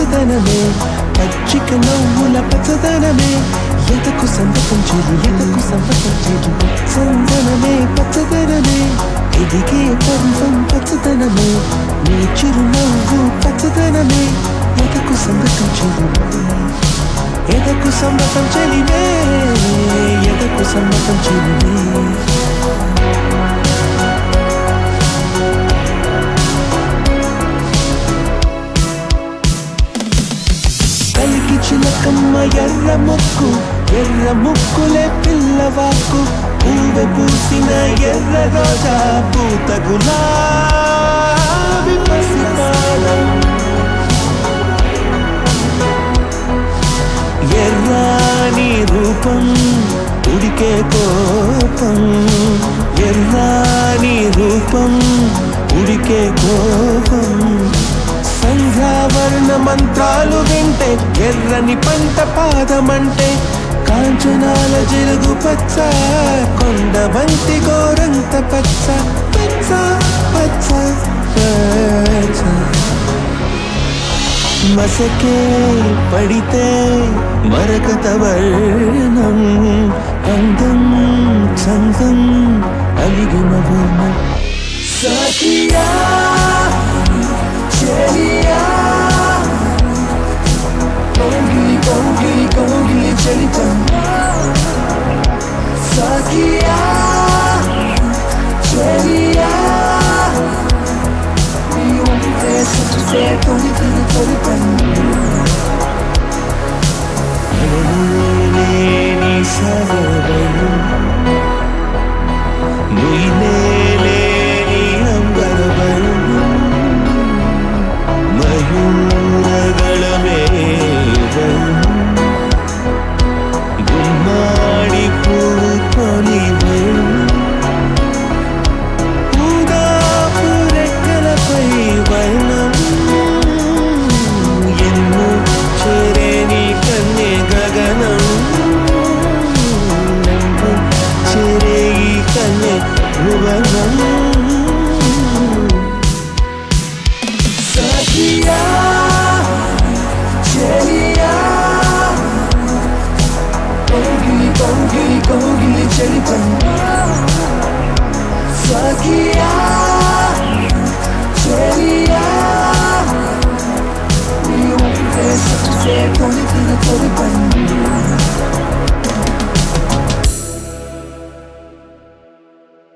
పచ్చదనమే పచ్చిక నవ్వుల పచ్చదనమే ఎదకు సంతకం చెడు ఎదకు సంతకం చెడు సందనమే పచ్చదనమే ఎదిగే పర్వం పచ్చదనమే నీ చిరునవ్వు పచ్చదనమే ఎదకు సంతకం చెడు ఎదకు సమ్మతం చెలివే ఎదకు సమ్మతం చెలివే కలికి చిలకమ్మ ఎర్ర ముక్కు ఎర్ర ముక్కులే పిల్లవాకు పూవె పూసిన ఎర్ర రోజా పూత గులాబీ పసిపాదం ఎర్రాని రూపం ఉడికే కోపం ఎర్రాని రూపం ఉడికే కోపం సంధ్యావర్ణ మంత్రాలు వింటే ఎర్రని పంట పాదమంటే కాంచనాల జిలుగు పచ్చ కొండ బంతి గోరంత పచ్చ పచ్చ పచ్చ పచ్చ మసకే పడితే మరకత వర్ణం అందం చందం అలిగిన వర్ణం సఖియా చెలియా కౌగిలి కౌగిలి కౌగిలి చలితం సఖియా చెలియా నీ ఉంటే సుఖసే తొలి తొలి తొలి లేని సగవలు నుయ్లేని అంబరవలు మయూరగళమేవలు గుమ్మాడి పూలు కొనివలు ఊదాపు రెక్కలపై వర్ణం ఎన్నో చేరేని కన్యే గగనం నన్ను చేరే ఈ కన్యే భువనం సఖియా చెలియా కౌగిలి కౌగిలి కౌగిలి చలితం సఖియా చెలియా నీ ఉంటే సుఖసే తొలి తొలి తొలి